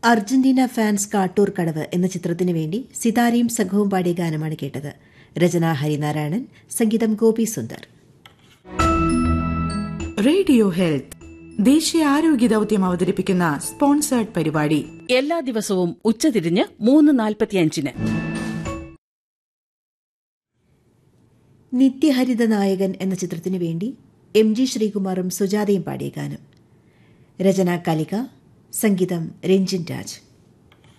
Argentina fans Kattoor കടവ് എന്ന ചിത്രത്തിനു വേണ്ടി സിതാരയും സംഘവും പാടിയ ഗാനമാണ് കേട്ടത് രചന ഹരിനാരായണൻ സംഗീതം ഗോപി സുന്ദർ റേഡിയോ ഹെൽത്ത് ദേശീയ ആരോഗ്യ ദൌത്യം അവതരിപ്പിക്കുന്ന സ്പോൺസേർഡ് പരിപാടി എല്ലാ ദിവസവും ഉച്ചതിരിഞ്ഞ് മൂന്ന് നാൽപ്പത്തിയഞ്ചിന് നിത്യഹരിത നായകൻ എന്ന ചിത്രത്തിനു വേണ്ടി എം ജി ശ്രീകുമാറും സുജാതയും പാടിയ ഗാനം രചന കലിക സംഗീതം രഞ്ജിൻ രാജ്